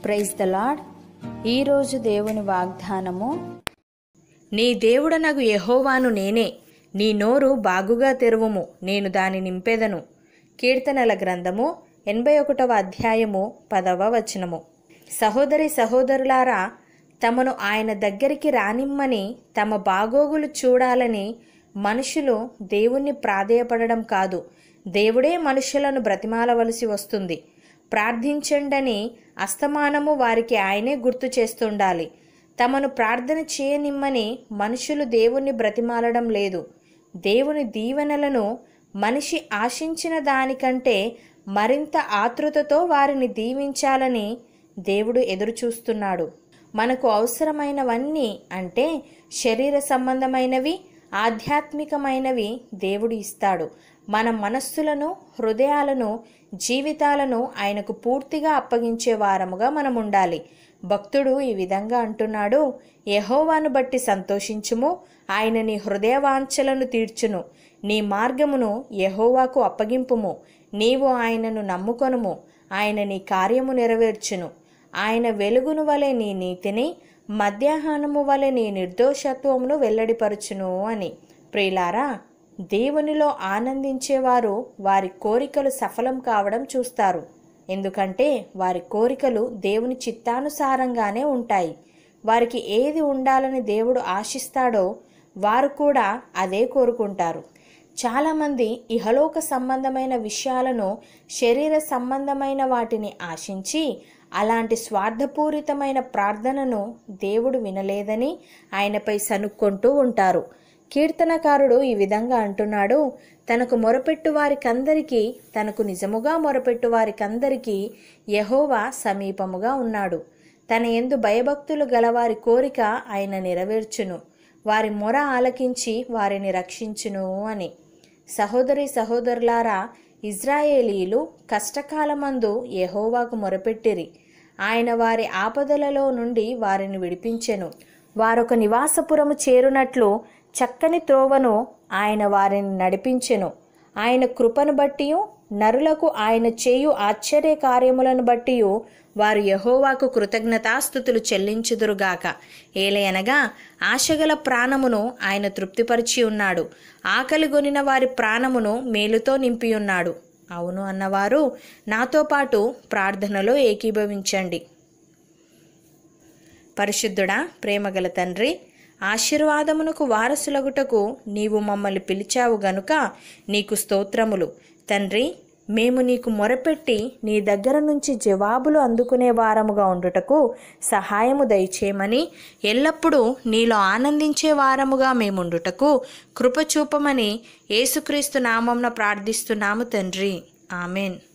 praise the lord ఈరోజు దేవుని వాగ్దానము నీ దేవుడనగు యెహోవాను నేనే నీ నోరు బాగుగా తెరువుము నేను దాని నింపెదను కీర్తనల గ్రంథము ఎనభై ఒకటవ అధ్యాయము పదవ వచనము సహోదరి సహోదరులారా తమను ఆయన దగ్గరికి రానిమ్మని తమ బాగోగులు చూడాలని మనుషులు దేవుణ్ణి ప్రాధేయపడడం కాదు దేవుడే మనుషులను బ్రతిమాలవలసి వస్తుంది ప్రార్థించండని అస్తమానము వారికి ఆయనే గుర్తు చేస్తుండాలి తమను ప్రార్థన చేయనిమ్మని మనుషులు దేవుణ్ణి బ్రతిమాలడం లేదు దేవుని దీవెనలను మనిషి ఆశించిన దానికంటే మరింత ఆతృతతో వారిని దీవించాలని దేవుడు ఎదురుచూస్తున్నాడు మనకు అవసరమైనవన్నీ అంటే శరీర సంబంధమైనవి ఆధ్యాత్మికమైనవి దేవుడు ఇస్తాడు మన మనస్సులను హృదయాలను జీవితాలను ఆయనకు పూర్తిగా అప్పగించే వారముగా మనం ఉండాలి భక్తుడు ఈ విధంగా అంటున్నాడు యహోవాను బట్టి సంతోషించుము ఆయన నీ హృదయవాంఛలను తీర్చును నీ మార్గమును యహోవాకు అప్పగింపుము నీవు ఆయనను నమ్ముకొనుము ఆయన నీ కార్యము నెరవేర్చును ఆయన వెలుగును వలె నీ నీతిని మధ్యాహ్నము వలె నీ నిర్దోషత్వమును వెల్లడిపరచును అని ప్రియులారా దేవునిలో ఆనందించేవారు వారి కోరికలు సఫలం కావడం చూస్తారు ఎందుకంటే వారి కోరికలు దేవుని చిత్తానుసారంగానే ఉంటాయి వారికి ఏది ఉండాలని దేవుడు ఆశిస్తాడో వారు కూడా అదే కోరుకుంటారు చాలామంది ఇహలోక సంబంధమైన విషయాలను శరీర సంబంధమైన వాటిని ఆశించి అలాంటి స్వార్థపూరితమైన ప్రార్థనను దేవుడు వినలేదని ఆయనపై సనుక్కుంటూ ఉంటారు కీర్తనకారుడు ఈ విధంగా అంటున్నాడు తనకు మొరపెట్టు వారికందరికీ తనకు నిజముగా మొరపెట్టు వారికందరికీ యహోవా సమీపముగా ఉన్నాడు తన ఎందు భయభక్తులు గలవారి కోరిక ఆయన నెరవేర్చును వారి మొర ఆలకించి వారిని రక్షించును అని సహోదరి సహోదరులారా ఇజ్రాయేలీలు కష్టకాలమందు యెహోవాకు మొరపెట్టిరి ఆయన వారి ఆపదలలో నుండి వారిని విడిపించెను వారొక నివాసపురము చేరునట్లు చక్కని త్రోవను ఆయన వారిని నడిపించెను ఆయన కృపను బట్టి నరులకు ఆయన చేయు ఆశ్చర్య కార్యములను బట్టి వారు యహోవాకు కృతజ్ఞతాస్థుతులు చెల్లించుదురుగాక ఏలయనగా ఆశగల ప్రాణమును ఆయన తృప్తిపరిచి ఉన్నాడు ఆకలిగొనిన వారి ప్రాణమును మేలుతో నింపి ఉన్నాడు అవును అన్నవారు నాతో పాటు ప్రార్థనలో ఏకీభవించండి పరిశుద్ధుడా ప్రేమగల తండ్రి ఆశీర్వాదమునకు వారసులగుటకు నీవు మమ్మల్ని పిలిచావు గనుక నీకు స్తోత్రములు తండ్రి మేము నీకు మొరపెట్టి నీ దగ్గర నుంచి జవాబులు అందుకునే వారముగా ఉండుటకు సహాయము దయచేయమని ఎల్లప్పుడూ నీలో ఆనందించే వారముగా మేముండుటకు కృప చూపమని యేసుక్రీస్తు నామంన ప్రార్థిస్తున్నాము తండ్రి ఆమెన్